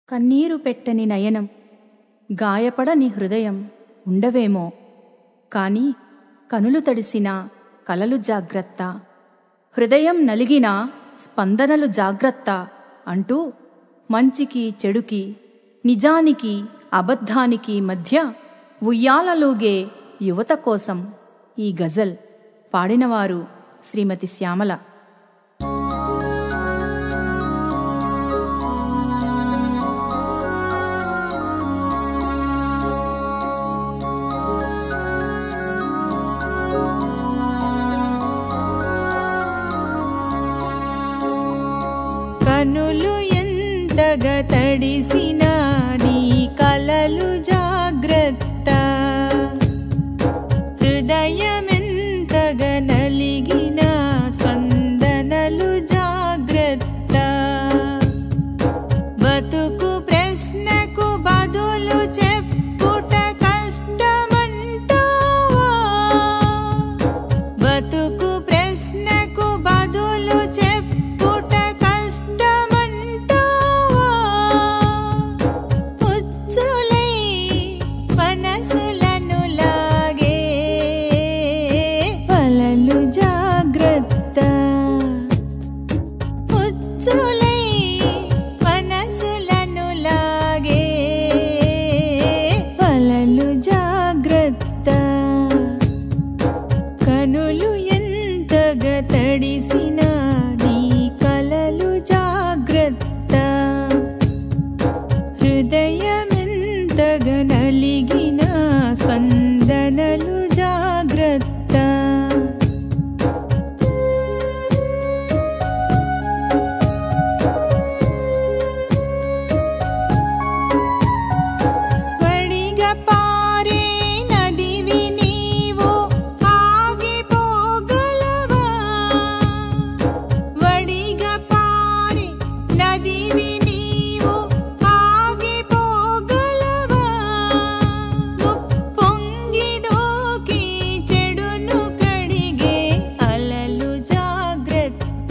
కన్నీరు పెట్టని నయనం గాయపడని హృదయం ఉండవేమో కాని కనులు తడిసిన కలలు జాగ్రత్త హృదయం నలిగిన స్పందనలు జాగ్రత్త అంటూ మంచికి చెడుకి నిజానికి అబద్ధానికి మధ్య ఉయ్యాలలూగే యువత కోసం ఈ గజల్ పాడినవారు శ్రీమతి శ్యామల కనులు ఎంతగా తడిసిన నీ కలలు జాగ్రత్త హృదయమెంతగా నలిగిన స్పందనలు జాగ్రత్త బతుకు ప్రశ్నకు బదులు చెప్పుట కష్టమంటావా బతుకు ప్రశ్నకు బదులు చెప్పుట కష్టమంటావా ఉచ్చులై మనసులను లాగే వలలు జాగ్రత్త ఉచ్చులై మనసులను లాగే వలలు జాగ్రత్త కనులు ఎంతగా తడిసిన నీ కలలు జాగ్రత్త హృదయమెంతగా నలిగిన స్పందనలు జాగ్రత్త వడిగా పారే నదివి నీవు ఆగిపోగలవా వడిగా పారే నదివి నీవు ఆగిపోగలవా పొంగి దూకి చెడును కడిగే అలలు జాగ్రత్త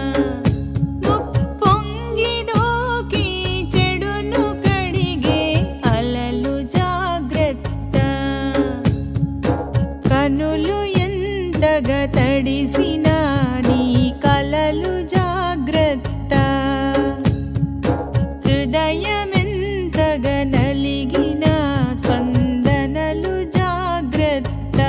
పొంగి దూకి చెడును కడిగే అలలు జాగ్రత్త కనులు ఎంతగా తడిసిన నీ కలలు జాగ్రత్త హృదయమెంతగా నలిగిన స్పందనలు జాగ్రత్త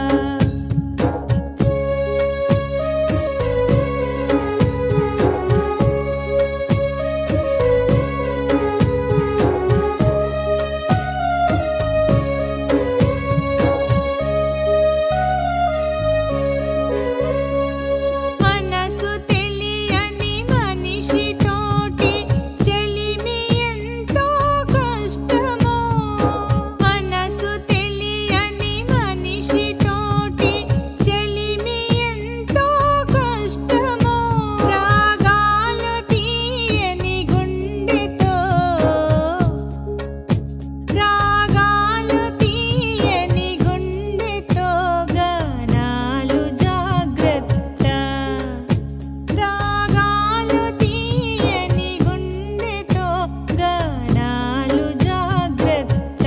మనసు తెలియని మనిషి తోటి చెలిమి ఎంతో కష్టమో మనసు తెలియని మనిషి తోటి చెలిమి ఎంతో కష్టమో రాగాలు తీయని గుండెతో రాగాలు తీయని గుండెతో గానాలు జాగ్రత్త రాగాలు తీయని గుండెతో గానాలు జాగ్రత్త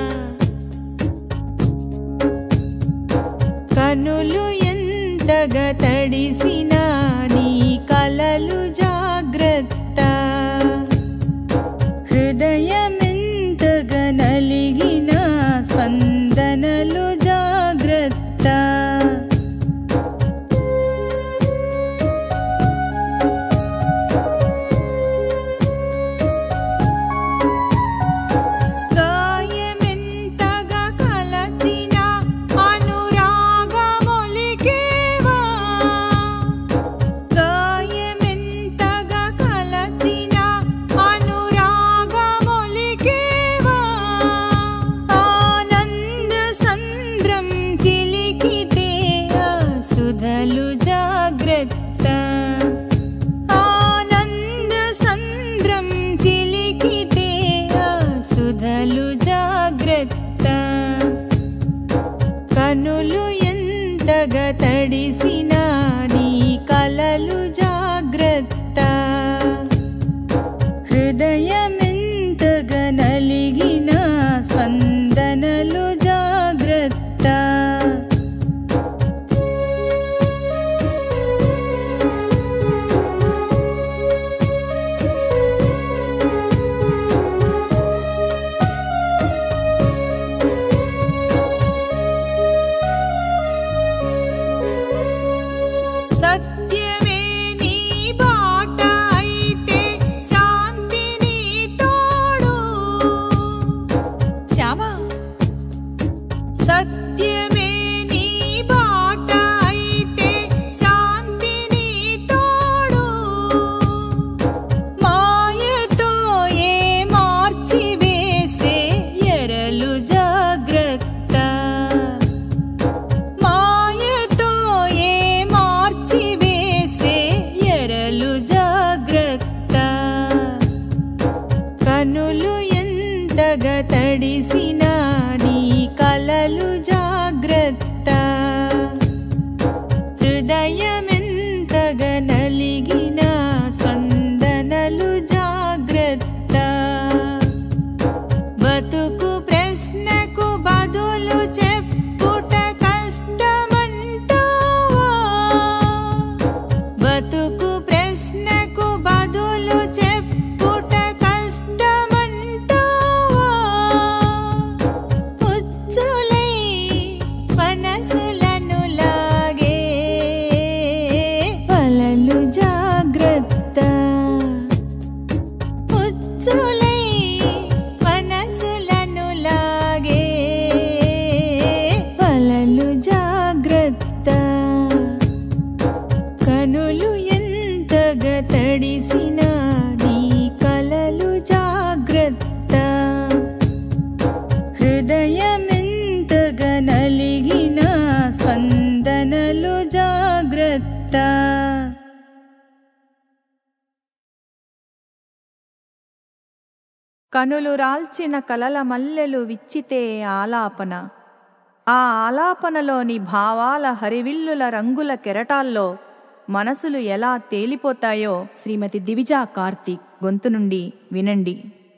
కనులు ఎంతగా తడిసిన నీ కలలు జాగ్రత్త హృదయమెంతగా నలిగిన స్పందనలు జాగ్రత్త గాయమెంతగా కలచిన అనురాగమొలికేవా గాయమెంతగా కలచిన అనురాగమొలికేవా ఆనంద సంద్రం చిలికితే ఆ సుధలు జాగ్రత్త ఆనంద సంద్రం చిలికితే ఆ సుధలు జాగ్రత్త కనులు ఎంతగా తడిసిన నీ కలలు జాగ్రత్త హృదయమెంత సత్యమే నీ బాట అయితే శాంతి నీ తోడు శ్యామా సత్యమే నీ బాట అయితే శాంతి నీ తోడు మాయతో ఏ మార్చివేసే ఎరలు జాగ్రత్త మాయతో ఏ మార్చివేసే ఎరలు జాగ్రత్త కనులు ఎంతగా తడిసినా నీ కలలు జాగ్రత్త హృదయమెంతగా నలిగిన స్పందనలు జాగ్రత్త బతుకు ప్రశ్నకు బదులు చెప్పుట కష్టమంటావా బతుకు ప్రశ్నకు బదులు చెప్పుట కష్టమంటావా ఉచ్చులై మనసులను లాగే వలలు జాగ్రత్త ఉచ్చులై మనసులను లాగే వలలు జాగ్రత్త కనులు ఎంతగా తడిసినా నీ కలలు జాగ్రత్త హృదయమెంతగా నలిగిన స్పందనలు జాగ్రత్త కనులు రాల్చిన కలల మల్లెలు విచ్చితే ఆలాపన ఆ ఆలాపనలోని భావాల హరివిల్లుల రంగుల కెరటాల్లో మనసులు ఎలా తేలిపోతాయో శ్రీమతి దివిజా కార్తీక్ గొంతు నుండి వినండి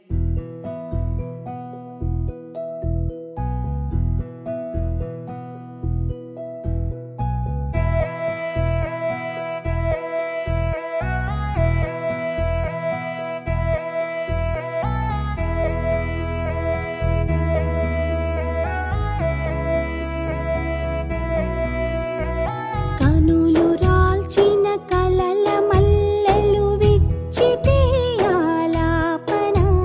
కనులు రాల్చిన కలల మల్లెలు విచ్చితే ఆలాపన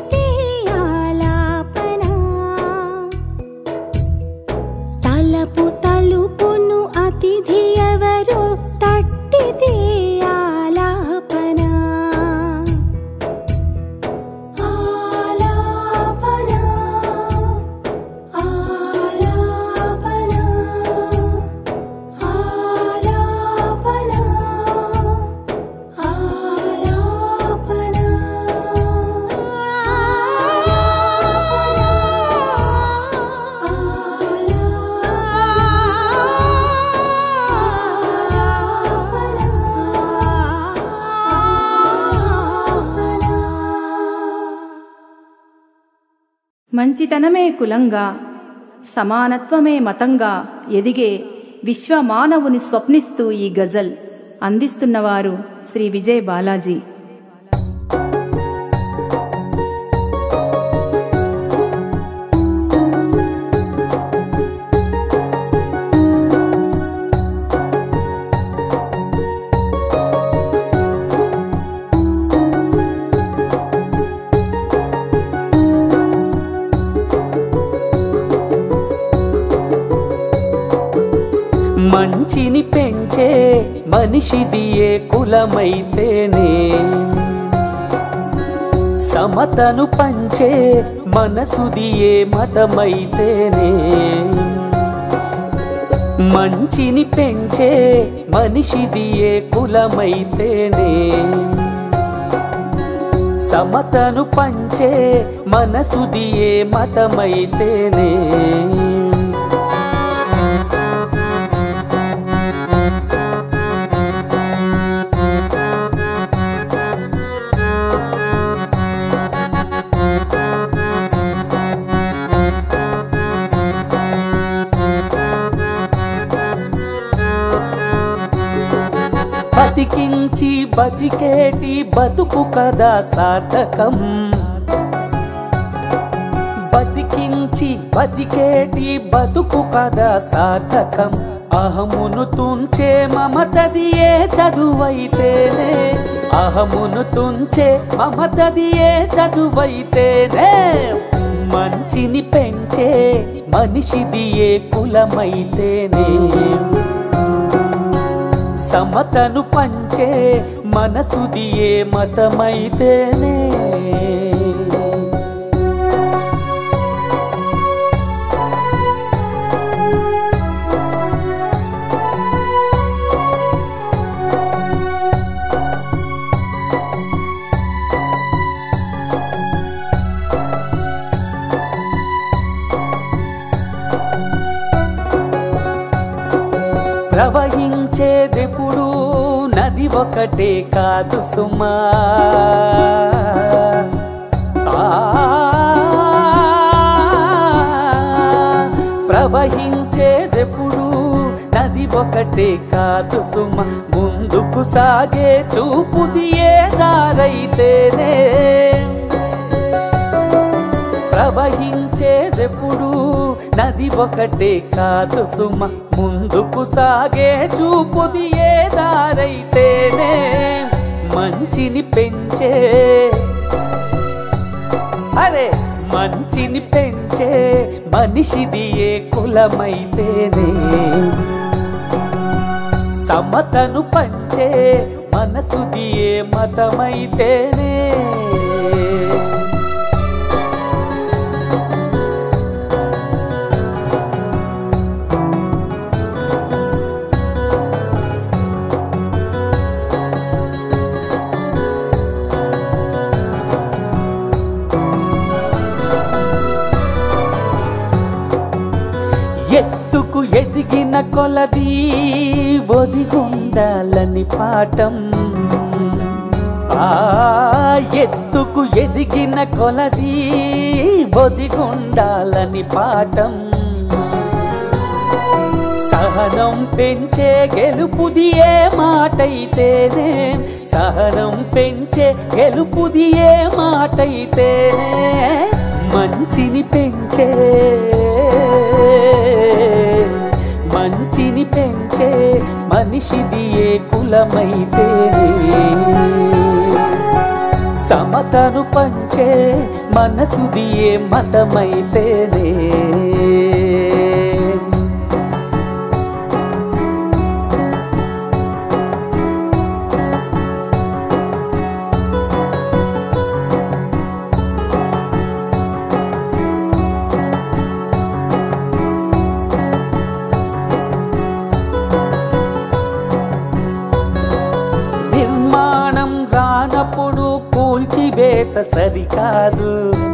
పెంచితే ఆలాపన తలపు తలుపును అతిథి ఎవరో తట్టితే ఆలాపన ఆలాపన ఆలాపన ఆలాపన మంచితనమే కులంగా సమానత్వమే మతంగా ఎదిగే విశ్వమానవుని స్వప్నిస్తూ ఈ గజల్ అందిస్తున్నవారు శ్రీ విజయ్ బాలాజీ మంచిని పెంచే మనిషిది ఏ కులమైతేనే సమతను పంచే మనసుది ఏ మతమైతేనే మంచిని పెంచే మనిషిది ఏ కులమైతేనే సమతను పంచే మనసుది ఏ మతమైతేనే బతికించి బతికేటి బతుకు కదా సార్థకం బతికించి బతికేటి బతుకు కదా సార్థకం అహమును తుంచే మమతది ఏ చదువైతేనే అహమును తుంచే మమతది ఏ చదువైతేనే మంచిని పెంచే మనిషిది ఏ కులమైతేనే సమతను పంచే మనసుది ఏ మతమైతేనే ప్రవహించేదెప్పుడు నది ఒకటే కాదు సుమా ఆ, ప్రవహించేదెప్పుడు నది ఒకటే కాదు సుమ ముందుకు సాగే చూపుది ఏ దారైతేనే ప్రవహించేదెప్పుడు నది ఒకటే కాదు సుమ ముందుకు సాగే చూపుది ఏ దారైతేనే మంచిని పెంచే అరే మంచిని పెంచే మనిషిది ఏ కులమైతేనే సమతను పంచే మనసుది ఏ మతమైతేనే ఎత్తుకు ఎదిగిన కొలది ఒదిగుండాలని పాఠం ఆ ఎత్తుకు ఎదిగిన కొలది ఒదిగుండాలని పాఠం సహనం పెంచే గెలుపుది ఏ మాటైతేనే సహనం పెంచే గెలుపుది ఏ మాటైతేనే మంచిని పెంచే మంచిని పెంచే మనిషిది ఏ కులమైతేనే సమతను పంచే మనసుదియే మతమైతేనే నిర్మాణం రానప్పుడు కూల్చివేత సరికాదు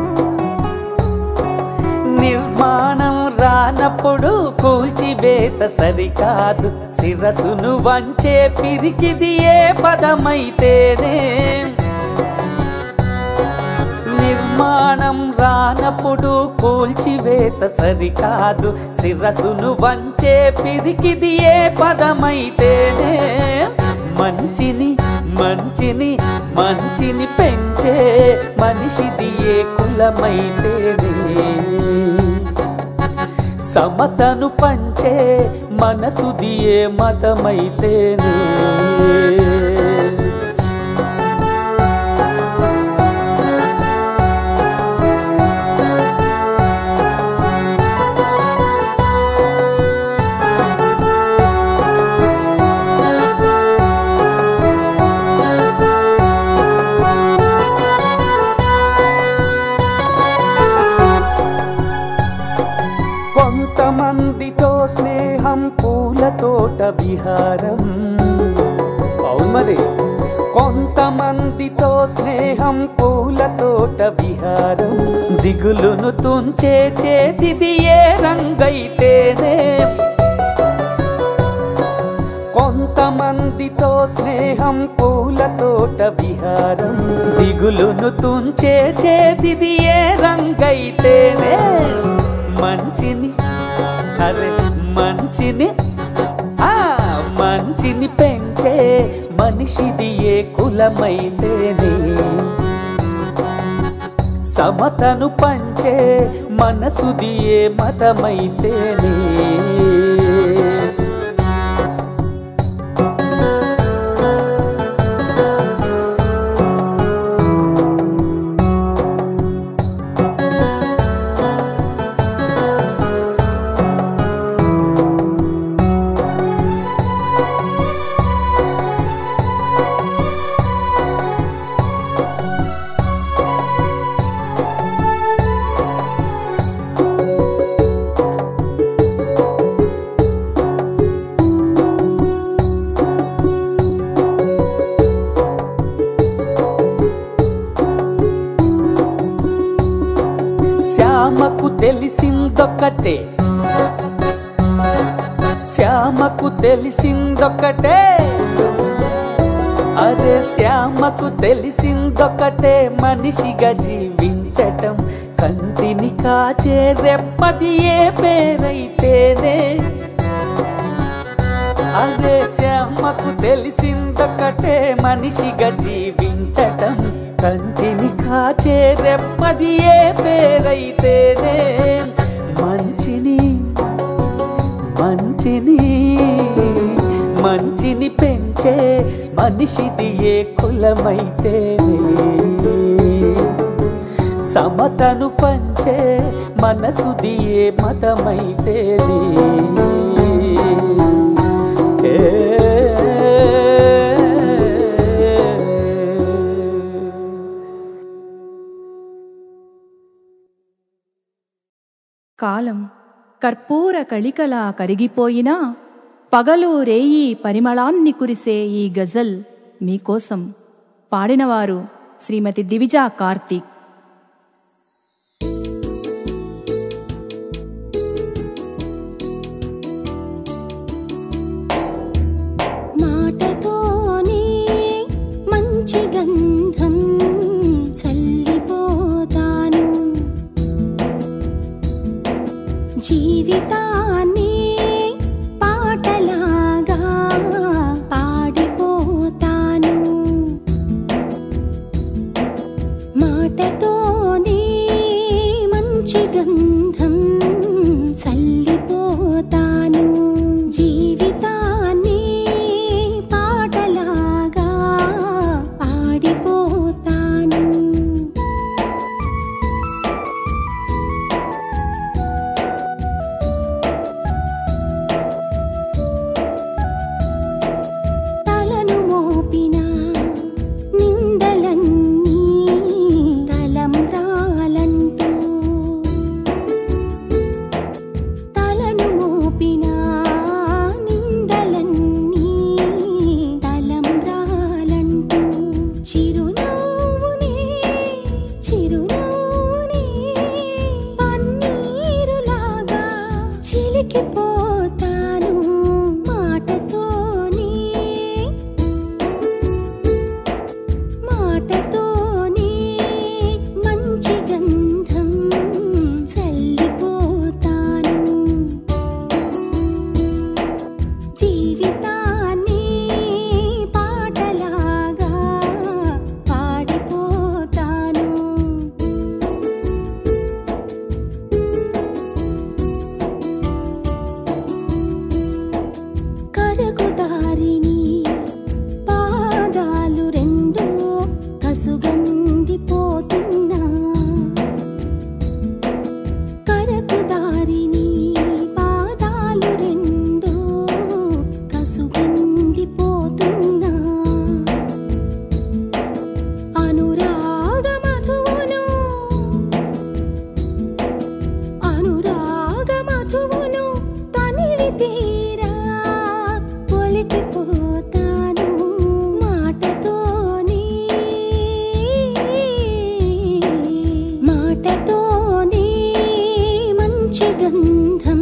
నిర్మాణం రానప్పుడు కూల్చివేత సరికాదు శిరసును వంచే పిరికిది ఏ పదమైతేనే నిర్మాణం రానప్పుడు కూల్చివేత సరికాదు శిరసును వంచే పిరికిది ఏ పదమైతేనే మంచిని మంచిని మంచిని పెంచే మనిషిది ఏ కులమైతేనే సమతను పంచే మనసుది ఏ మతమైతేనే కొంతమందితో స్నేహం పూల తోట విహారం అవును మరి కొంతమందితో స్నేహం పూల తోట విహారం దిగులును తుంచే చేతిది ఏ రంగైతేనే కొంతమందితో స్నేహం పూల తోట విహారం దిగులును తుంచే చేతిది ఏ రంగైతేనే మంచిని అరే మంచిని ఆ మంచిని పెంచే మనిషిది ఏ కులమైతేనే సమతను పంచే మనసుది ఏ మతమైతేనే శ్యామకు తెలిసిందొక్కటే శ్యామకు తెలిసిందొక్కటే అరే శ్యామకు తెలిసిందొక్కటే మనిషిగా జీవించటం కంటిని కాచే రెప్పది ఏ పేరైతేనే అదే శ్యామకు తెలిసిందొక్కటే మనిషిగా జీవించటం కంటిని కాచే రెప్పది ఏ పేరైతేనే మంచిని మంచిని మంచిని పెంచే మనిషిది ఏ కులమైతేనే సమతను పంచే మనసుది ఏ మతమైతేనే కాలం కర్పూర కళికలా కరిగిపోయినా పగలు రేయి పరిమళాన్ని కురిసే ఈ గజల్ మీకోసం పాడినవారు శ్రీమతి దివిజా కార్తీక్ మాటతోనే మంచి గంధం చల్లిపోతాను జీవితాన్ని పాటలాగా పాడిపోతాను మాటతోనే మంచి గంధం చల్లిపోతాను జీవితాన్ని పాటలాగా పాడిపోతాను ఒలికిపోతాను మాటతోనే మాటతోనే మంచి గంధం చల్లిపోతాను జీవితాన్ని పాటలాగా పాడిపోతాను కరగుదారిని పాదాలు రెండు కసుగందిపోతున్నా కరకుదారిని పాదాలు రెండు కసుగందిపోతున్నా అనురాగ మధువును అనురాగ మధువును తనివి తీరా ఒలికిపోతాను మాటతోనే మాటతోనే మంచి గంధం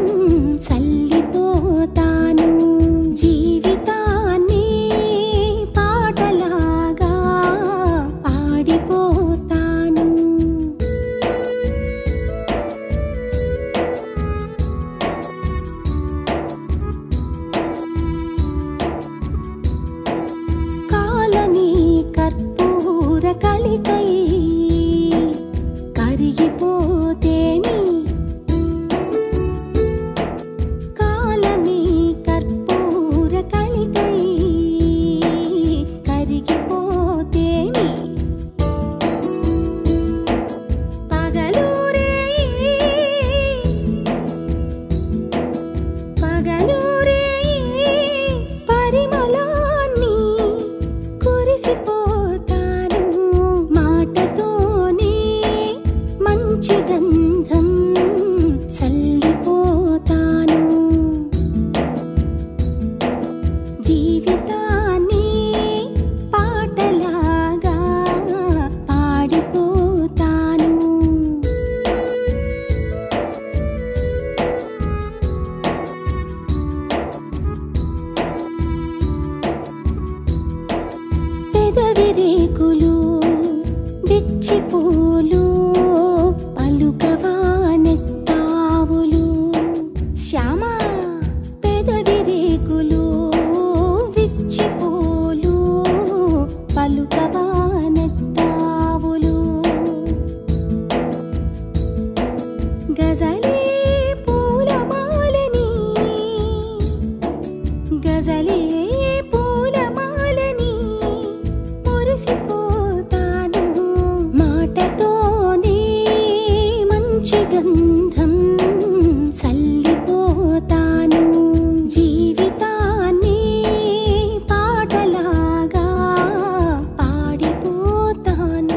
చల్లిపోతాను జీవితాన్ని పాటలాగా పాడిపోతాను కాలనీ కర్పూర కలికై కరిగిపోతేని కాలనీ కర్పూర కలికై కరిగిపోతేని పగలూరే పగలూరే పరిమళాన్ని కురిసిపోతాను మాటతోనే మంచి గంధం చల్లిపోతాను జీవితాన్ని పాటలాగా పాడిపోతాను పెదవి రేకులు విచ్చి పూలు పలుకవా నెత్తావులు శ్యామ పెదవి రేకులు విచ్చి పూలు పలుకవా నెత్తావులు గజలే పూలమాలని గజలే పూలమాలని మురిసిపోతాను మాటతోనే మంచి గంధం చల్లిపోతాను జీవితాన్ని పాటలాగా పాడిపోతాను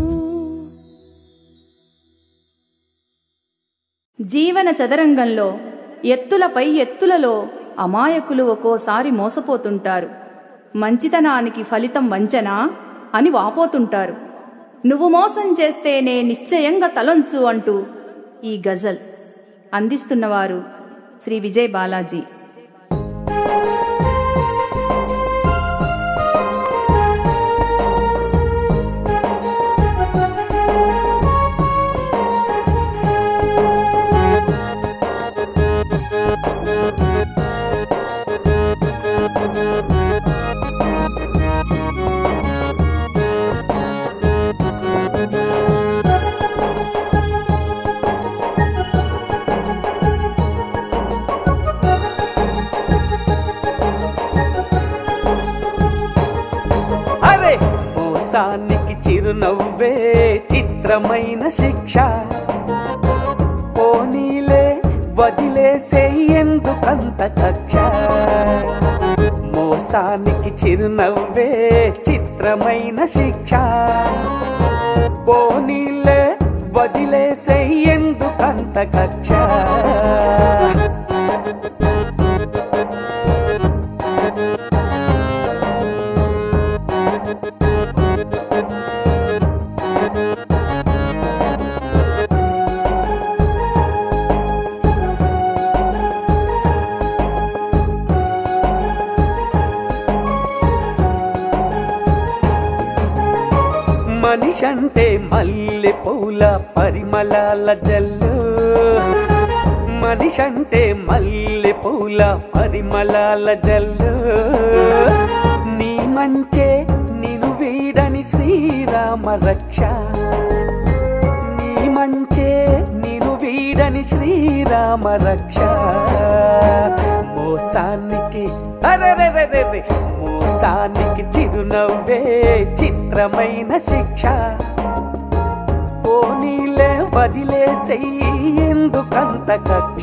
జీవన చదరంగంలో ఎత్తులపై ఎత్తులలో అమాయకులు ఒక్కోసారి మోసపోతుంటారు మంచితనానికి ఫలితం వంచనా అని వాపోతుంటారు నువ్వు మోసం చేస్తేనే నిశ్చయంగా తలొంచు అంటూ ఈ గజల్ అందిస్తున్నవారు శ్రీ విజయ్ బాలాజీ అరే మోసానికి చిరునవ్వే చిత్రమైన శిక్ష పోనీలే వదిలేసే ఎందుకంత కక్ష మోసానికి చిరునవ్వే చిత్రమైన శిక్ష పోనీలే వదిలేసే ఎందుకంత కక్ష మనిషంటే మల్లె పూల పరిమళాల జల్లు మనిషంటే మల్లె పూల పరిమళాల జల్లు నీ మంచే నిను వీడని శ్రీరామ రక్ష నీ మంచే నిను వీడని శ్రీరామ రక్ష మోసానికి అరెరెరెరెరె మోసానికి చిరునవ్వే చిత్రమైన శిక్ష పోనీలే వదిలేసేయి ఎందుకంత కక్ష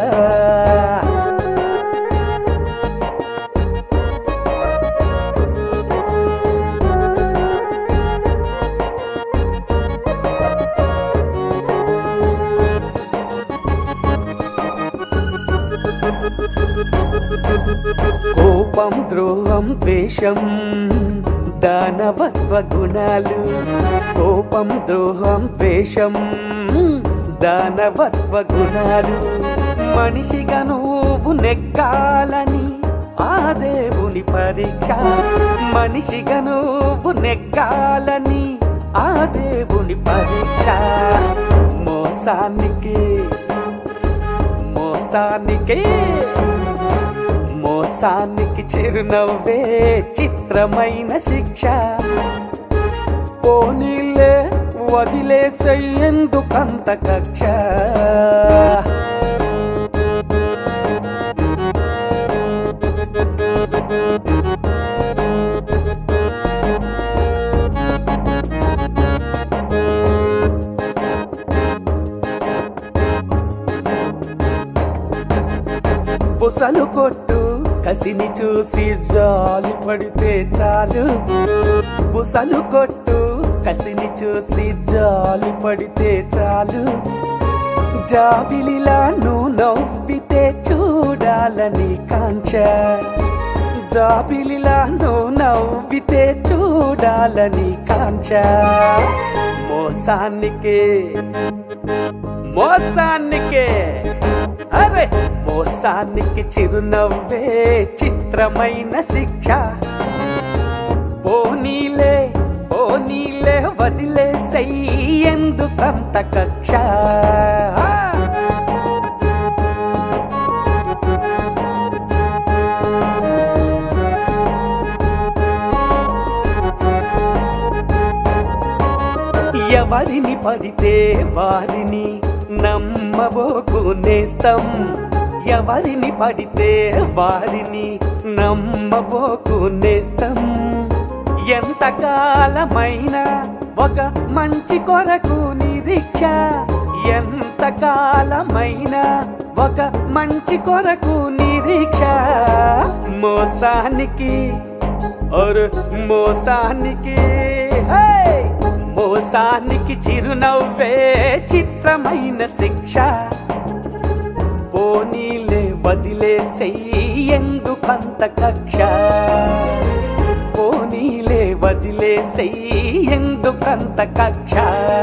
కోపం ద్రోహం ద్వేషం దానవత్వ గుణాలు కోపం ద్రోహం ద్వేషం దానవత్వ గుణాలు మనిషిగా నువ్వు నెగ్గాలని ఆ దేవుని పరీక్ష మనిషిగా నువ్వు నెగ్గాలని ఆ దేవుని పరీక్ష మోసానికి మోసానికి మోసానికి చిరునవ్వే చిత్రమైన శిక్ష పోనీలే వదిలేసేందుకంత కక్ష బుసలు కొట్టు కసిని చూసి జాలి పడితే చాలు బుసలు కొట్టు కసిని చూసి జాలి పడితే చాలు జాబిలిలా నువ్వు నవ్వితే చూడాలని కాంక్ష జాబిలిలా నువ్వు నవ్వితే చూడాలని కాంక్ష మోసానికే మోసానికే అరే మోసానికి చిరునవ్వే చిత్రమైన శిక్ష పోనీలే పోనీలే వదిలేసెయ్యి ఎందుకంత కక్ష ఎవరిని పడితే వారిని నమ్మబోకు నేస్తం ఎవరిని పడితే వారిని నమ్మబోకు నేస్తం ఎంతకాలమైనా ఒక మంచి కొరకు నిరీక్ష ఎంతకాలమైనా ఒక మంచి కొరకు నిరీక్ష మోసానికి और మోసానికి హే! మోసానికి చిరునవ్వే చిత్రమైన శిక్ష పోనీలే వదిలేసేయి ఎందుకంత కక్ష పోనీలే వదిలేసేయి ఎందుకంత కక్ష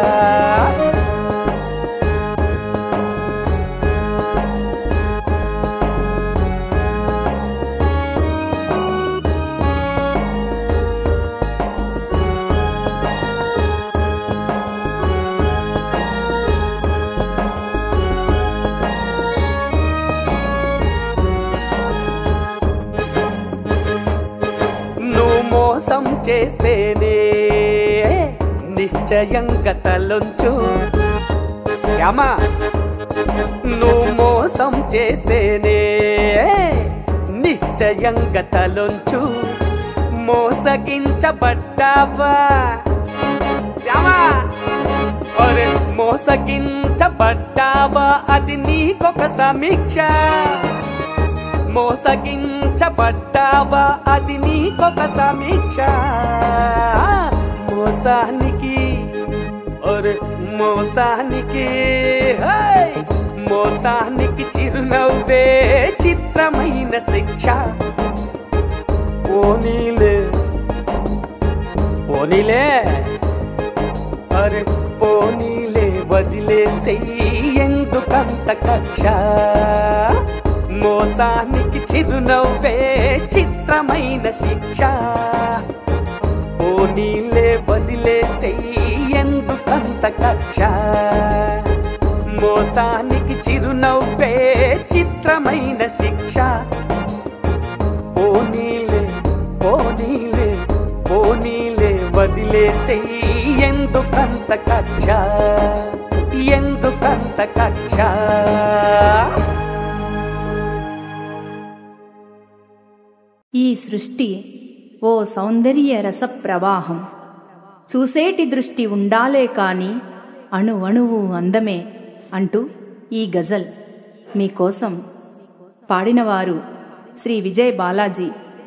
నువ్వు మోసం చేస్తేనే నిశ్చయంగా తలొంచు శ్యామ నువ్వు మోసం చేస్తేనే నిశ్చయంగా తలొంచు మోసగించబడ్డావా శ్యామ ఒరే మోసగించబడ్డావా అది నీకొక సమీక్ష మోసగించబడ్డావా అది నీకొక సమీక్ష మోసానికి ఒరే మోసానికి హై! మోసానికి చిరునవ్వే చిత్రమైన శిక్ష పోనీలే పోనీలే అరే పోనీలే వదిలేసేయి ఎందుకంత కక్ష మోసానికి చిరునవ్వే చిత్రమైన శిక్ష పోనీలే వదిలేసేయి కంత కక్ష మోసానికి చిరునవ్వే చిత్రమైన శిక్ష పోనీలే పోనీలే పోనీలే వదిలేసే ఎందుకంత కక్ష ఎందుకంత కక్ష ఈ సృష్టి ఓ సౌందర్య రస ప్రవాహం చూసేటి దృష్టి ఉండాలే కాని అణు అణువు అందమే అంటూ ఈ గజల్ మీకోసం పాడినవారు శ్రీ విజయ్ బాలాజీ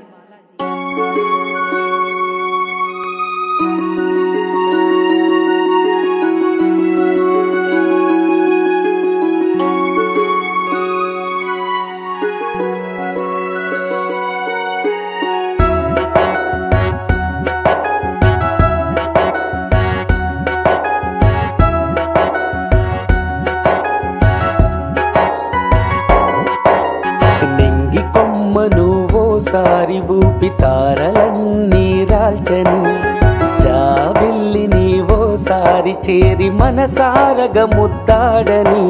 నింగి కొమ్మను ఓసారి ఊపి తారలన్నీ రాల్చని జాబిల్లిని ఓసారి చేరి మనసారగ ముద్దాడని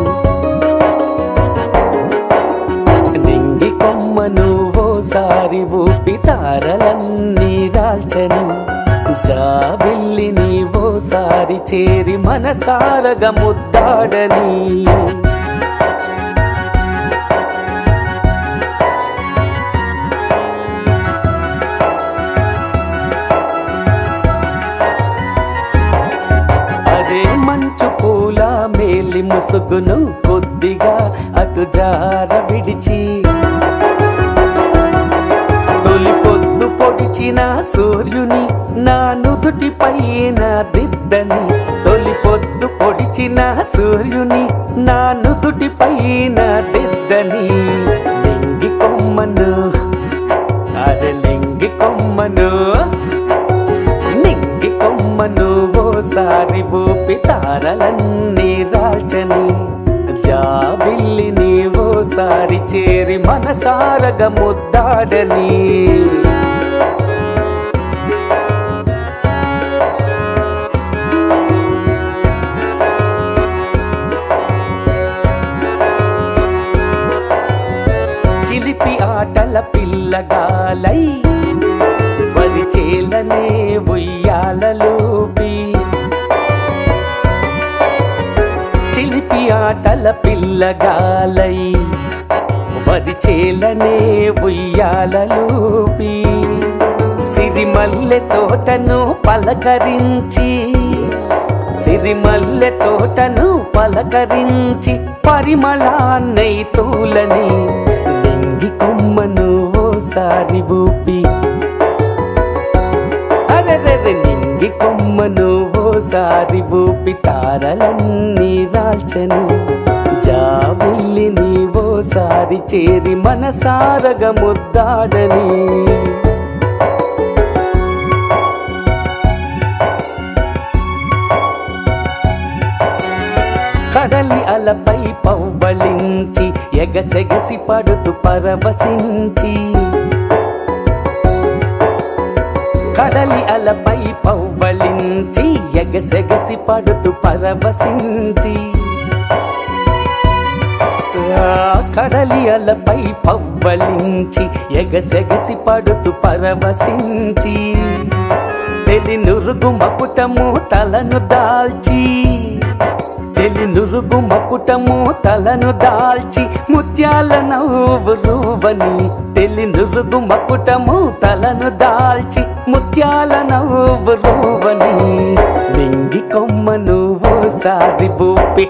నింగి కొమ్మను ఓసారి ఊపి తారలన్నీ రాల్చని జాబిల్లిని ఓసారి చేరి మనసారగ ముద్దాడని అరే మంచు పూల మేలి ముసుగును కొద్దిగా అటు జార విడిచి తొలి పొద్దు పొడిచిన సూర్యుని నా నుదుటి పైన దిద్దని తొలి పొద్దు పొడిచిన సూర్యుని నా నుదుటి పైన దిద్దని లింగి కొమ్మను అరే లింగి కొమ్మను నింగి కొమ్మను ఓసారి ఊపి తారలన్నీ రాల్చని జాబిల్లిని ఓసారి చేరి మనసారగ ముద్దాడని చిలిపి ఆటల పిల్లగాలై వరి చేలనే ఉయ్యాలలోపి చిలిపి ఆటల పిల్లగాలై వరి చేలనే ఉయ్యాలలోపి సిరిమల్లె తోటను పలకరించి సిరిమల్లె తోటను పలకరించి పరిమళాన్నై తూలని నింగి కొమ్మను ఓసారి ఊపి అరెరెరె నింగి కొమ్మను ఓసారి ఊపి తారలన్నీ రాల్చను జాబిల్లిని ఓసారి చేరి మనసారగ ముద్దాడని కడలి అలపై పవ్వళించి ఎగసెగసి పడుతూ పరవశించి కడలి అలపై పవ్వళించి ఎగసెగసి పడుతూ పరవశించి ఆ కడలి అలపై పవ్వళించి ఎగసెగసి పడుతూ పరవశించి తెలి నురుగు మకుటము తలను దాల్చి తెలి నురుగు మకుటము తలను దాల్చి ముత్యాల నవ్వు రూవని తెలి నురుగు మకుటము తలను దాల్చి ముత్యాల నవ్వు రూవని నింగి కొమ్మను ఓసారి బూపి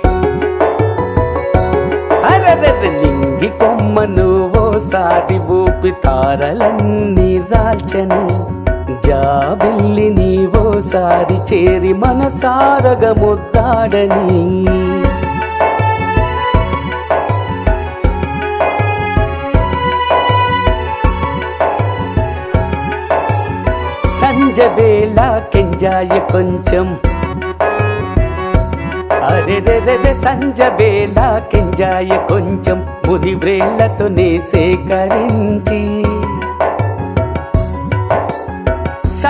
అరెరెరె నింగి కొమ్మను ఓసారి ఊపి తారలన్నీ రాల్చని జాబిల్లిని ఓసారి చేరి మనసారగ ముద్దాడని సంజ వేళ కెంజాయ కొంచెం అరెరెరెరె సంజ వేళ కెంజాయ కొంచెం ముని వ్రేళ్లతోనే సేకరించి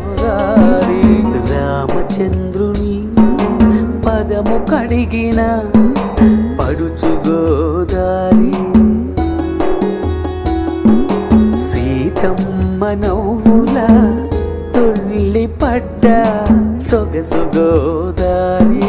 కడిగిన పడుచు గోదారి సీతమ్మ నవ్వుల తుళ్ళి పడ్డ సొగసు గోదారి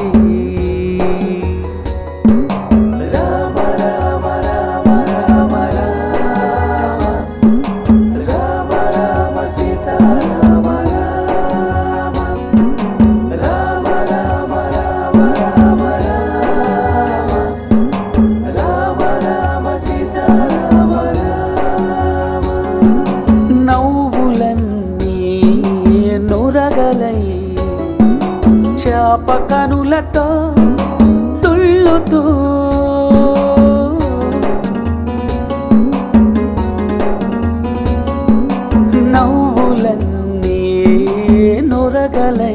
రామ రామ రామ రామ రామ రామ రామ సీతారామ రామ రామ రామ రామ రామ రామ రామ రామ సీతారామ రామ నవ్వులన్నీ నురగలై చాప కనులతో తుళ్ళుతూ నవ్వులన్నీ నురగలై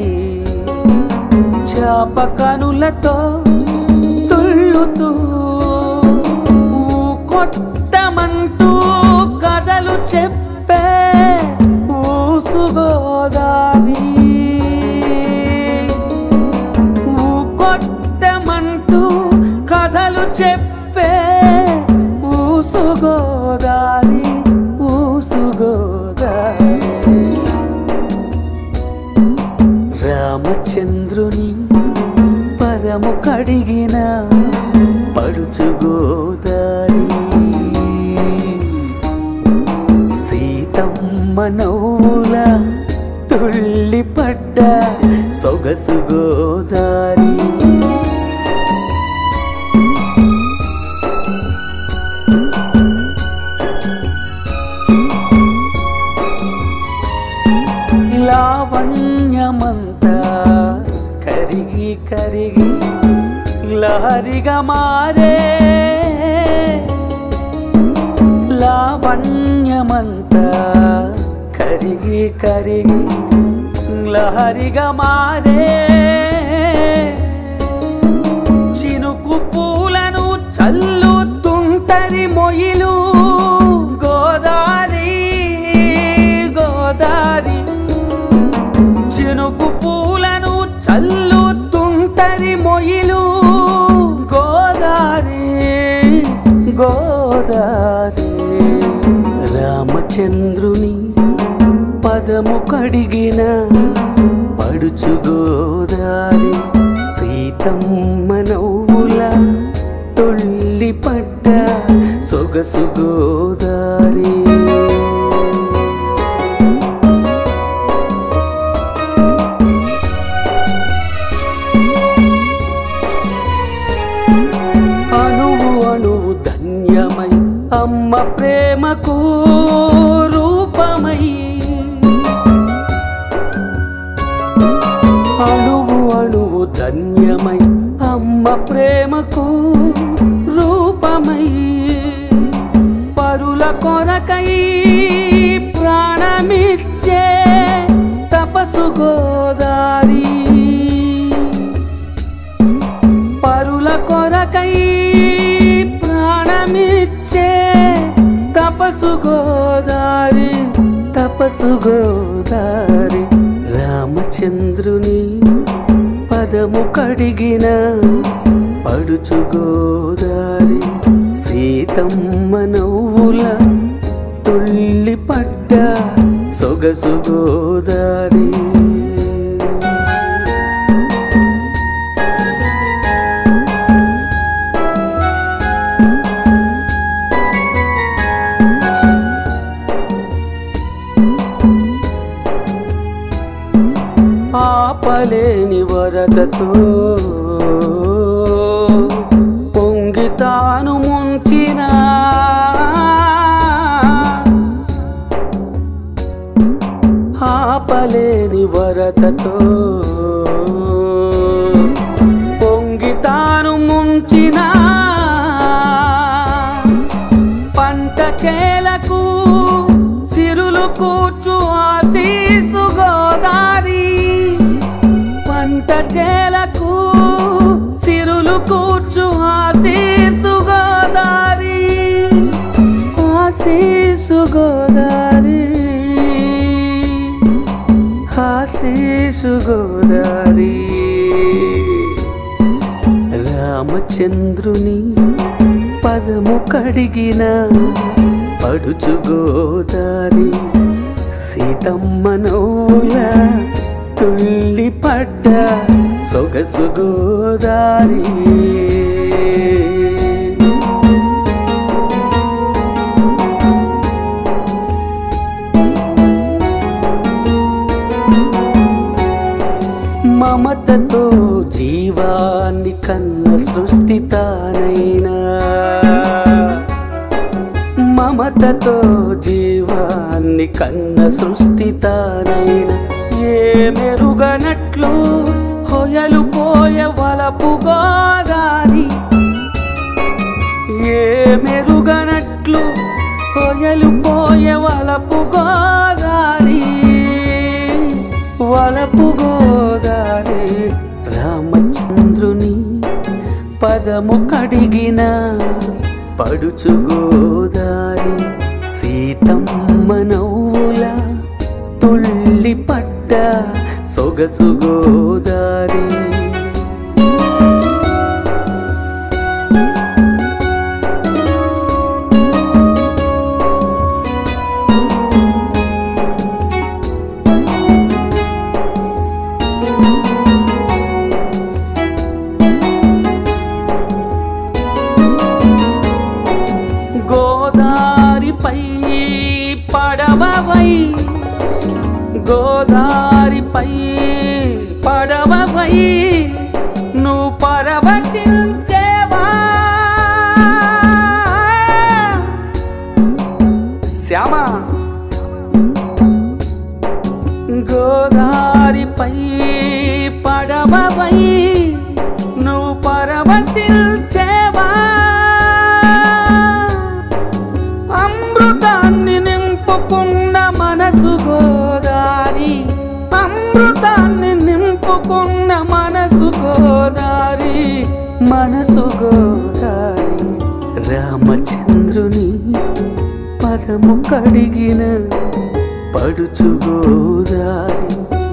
చాప కనులతో తుళ్ళుతూ కొట్టమంటూ కథలు చెప్పే ఊసుగోదారి కొట్టమంటూ కథలు చెప్పే ఊసుగోదారి ఊసుగోదారి రామచంద్రుని పదము కడిగిన పడుచు గోదారి సీతమ్మ నవ్వుల తుళ్ళి పడ్డ సొగసు గోదారి లావణ్యమంతా కరిగి కరిగి లహరిగా మారే లావణ్యమంతా కరిగి కరిగి లహరిగా మారే చినుకు పూలను చల్లుతుంటరి మొయిలు గోదారి గోదారి చినుకు పూలను చల్లుతుంటరి మొయిలు గోదారి గోదారి రామచంద్రుని పదము కడిగిన పడుచు గోదారి సీతమ్మ నవ్వుల తొల్లి పడ్డ సొగసు గోదారి అణువు అణువు ధన్యమై అమ్మ ప్రేమకు రూపమై అణువు అణువు ధన్యమై అమ్మ ప్రేమకు రూపమై పరుల కొరకై ప్రాణమిచ్చే తపసు గోదారి పరుల కొరకై ప్రాణమిచ్చే తపసు గోదారి తపసు గోదారి రామచంద్రుని పదము కడిగిన పడుచు గోదారి సీతమ్మ నవ్వుల తుళ్ళి పడ్డ సొగసు గోదారి ఆపలేని వరదతో పొంగి తాను ముంచిన ఆపలేని వరదతో పొంగి తాను ముంచిన పంట చేలకు సిరులు కూర్చు ఆశీసు గోదారి పంట చేలకు సిరులు కూర్చు ఆశీసు గోదారి ఆశీసు గోదారి ఆశీసు గోదారి రామచంద్రుని పదము కడిగిన పడుచు గోదారి సీతమ్మ నోల తుల్లి పడ్డ సొగసు గోదారి మమతతో జీవాన్ని కన్న సృష్టి తానైనా మమతతో జీవాన్ని కన్న సృష్టి తానైనా ఏ మెరుగనట్లు హొయలు పోయే వలపు గోదారి ఏ మెరుగనట్లు హొయలు పోయే వలపు గోదారి వలపు గోదారి రామచంద్రుని పదము కడిగిన పడుచు గోదారి సీతమ్మ నవ్వుల తుల్లి పడ్డ సొగసు గోదారి గోదారిపై పడవవై గోదారిపై పడవవై నువ్వు పరవశించేవా శ్యామ గోదారిపై పడవవై నువ్వు పరవశించేవా అమృతాన్ని నింపుకున్న మనసు గోదారి అమృతాన్ని నింపుకున్న మనసు గోదారి మనసు గోదారి రామచంద్రుని పదము కడిగిన పడుచు గోదారి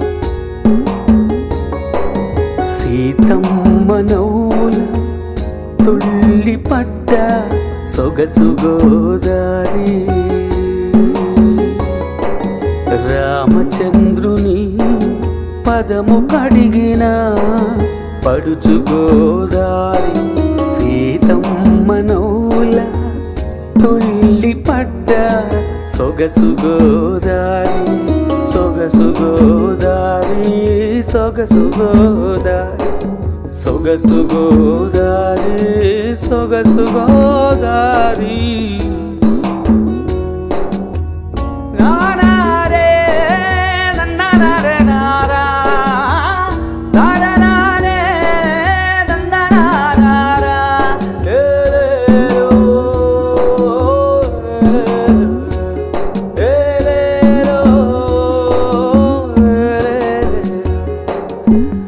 సీతమ్మ నవ్వుల తుల్లి పడ్డ సొగసు గోదారి రామచంద్రుని పదము కడిగిన పడుచు గోదారి సీతమ్మ నవ్వుల తుల్లి పడ్డ సొగసు గోదారి సొగసు గోదారి సొగసు గోదారి సొగసు గోదారి సొగసు గోదారి నానారే, నన్నానారే నారా. నానానారే, నన్నానారా. ఏలేలో, ఏలేలో, ఏలేలో.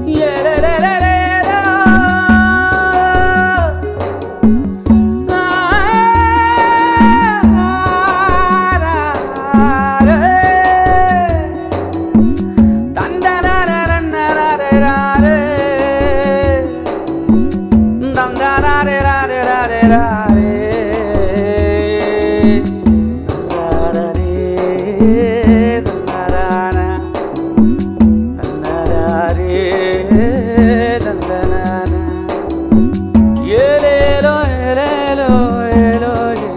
ఏలేలో ఏలేలో ఏలో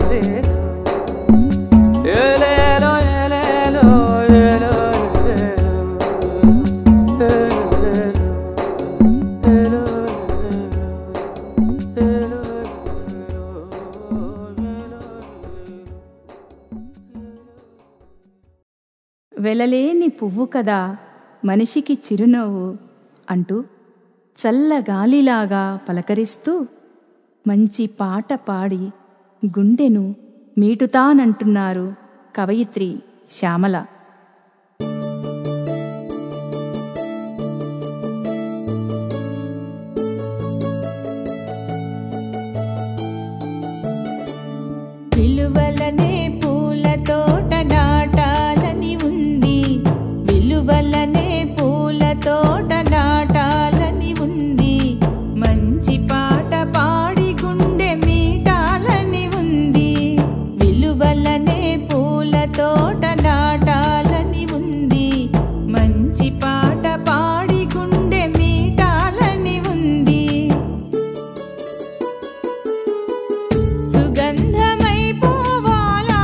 ఏలేలో ఏలేలో ఏలో ఏలో వెలలేని పువ్వు కదా మనిషికి చిరునవ్వు అంటూ చల్లగాలిలాగా పలకరిస్తూ మంచి పాట పాడి గుండెను మీటుతానంటున్నారు కవయిత్రి శ్యామల విలువలనే పూల తోట నాటాలని ఉంది విలువలనే పూల తోట నాటాలని ఉంది మంచి పాట పా సుగంధమై పోవాలా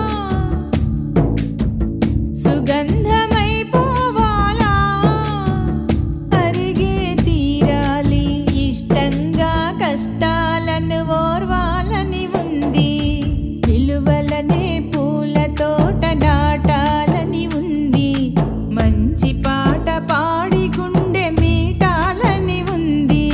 సుగంధమై పోవాలా అరిగే తీరాలి ఇష్టంగా కష్టాలను ఓర్వాలని ఉంది విలువలనే పూల తోట నాటాలని ఉంది మంచి పాట పాడి గుండె మీటాలని ఉంది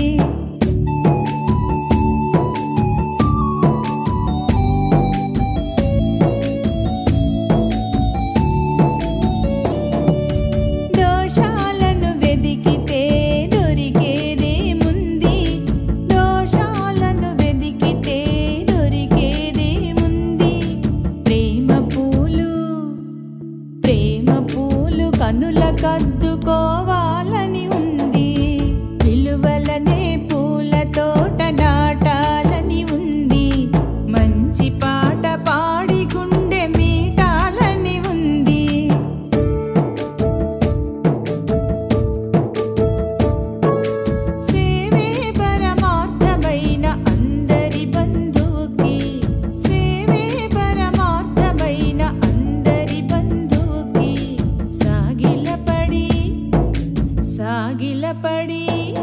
దోషాలను వెదికితే దొరికేదేముంది దోషాలను వెదికితే దొరికేదేముంది ప్రేమ పూలు ప్రేమ పూలు కనుల కద్దుకోవాలని ఉంది విలువలనే పూల తోట నాటాలని ఉంది మంచి పాట పాడి గుండె మీటాలని ఉంది సేవే పరమార్థమైన అందరి బంధువుకి సేవే పరమార్థమైన అందరి బంధువుకి సాగిలపడి సాగిలపడి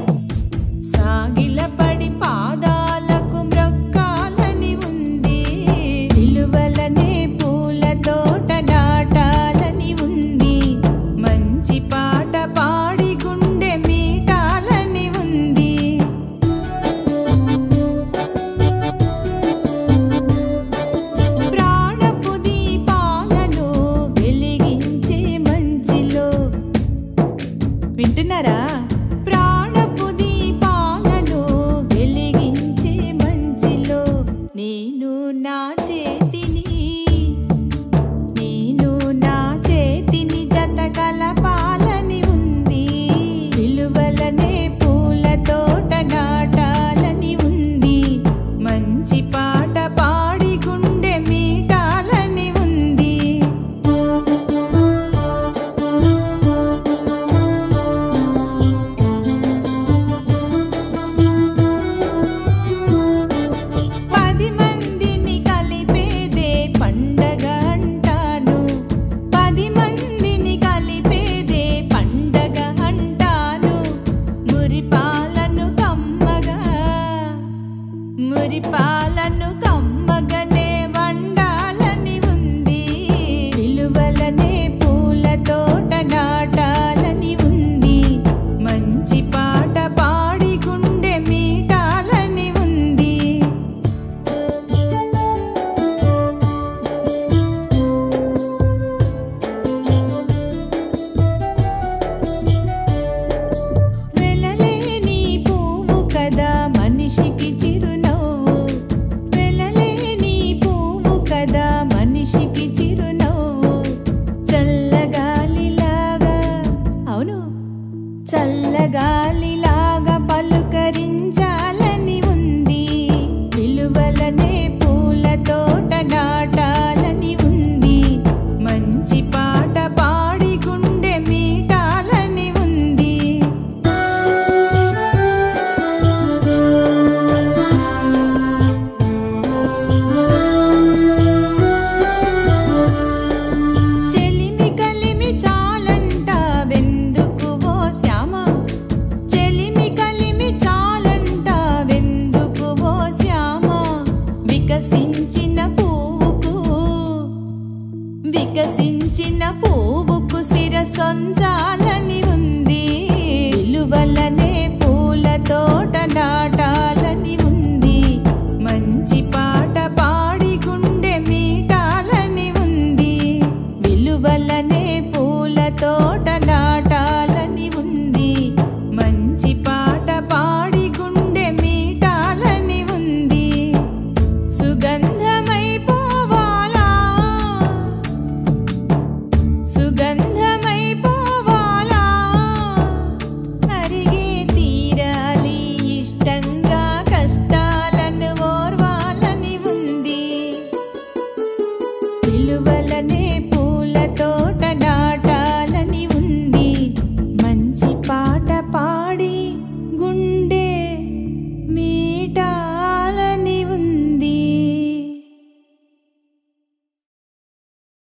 సాగిలపడి పాదాలకు మ్రొక్కాలని ఉంది విలువలనే పూల తోట నాటాలని ఉంది మంచి పాట పాడి గుండె మీటాలని ఉంది ప్రాణపు దీపాలను వెలిగించే మంచిలో వింటున్నారా ప్రాణపు దీపాలను వెలిగించే మంచిలో నేను నా చేతిని నేను నా చేతిని జత కలపాలని ఉంది విలువలనే పూల తోట నాటాలని ఉంది మంచి పాట పాడి గుండె మీటాలని ఉంది పది మందిని కలిపేదే పండగ అంటాను పది మందిని కలిపేదే పండగ అంటాను మురిపాలను కమ్మగా మురిపాలను కమ్మగనే వండాలని ఉంది విలువలనే పూల తోట నాటాలని ఉంది మంచి పాట పాడి గుండె మీటాలని ఉంది వెలలేని పువ్వు కదా మనిషికి చిరునవ్వు వెలలేని పువ్వు కదా మనిషికి చిరునవ్వు చల్లగాలిలాగా అవును చల్లగాలిలాగా పలుకరించాలని ఉంది విలువలనే పూల తోట నాటాలని ఉంది మంచి పాట పాడి గుండె మీటాలని ఉంది చెలిమి కలిమి చాలంట వెందుకు ఓ శ్యామ చెలిమి కలిమి చాలంట వెందుకు ఓ శ్యామ వికసించిన పువ్వుకు వికసించిన పువ్వుకు శిరసొంచాలని ఉంది విలువలనే పూల తోట నాటాలని ఉంది మంచి పాట పాడి గుండె మీటాలని ఉంది విలువలనే పూల తోట నాటాలని ఉంది మంచి పాట పాడి గుండె మీటాలని ఉంది సుగంధమై పోవాలా సుగంధమై పోవాలా అరిగే తీరాలి ఇష్టంగా కష్టాలను ఓర్వాలని ఉంది విలువలనే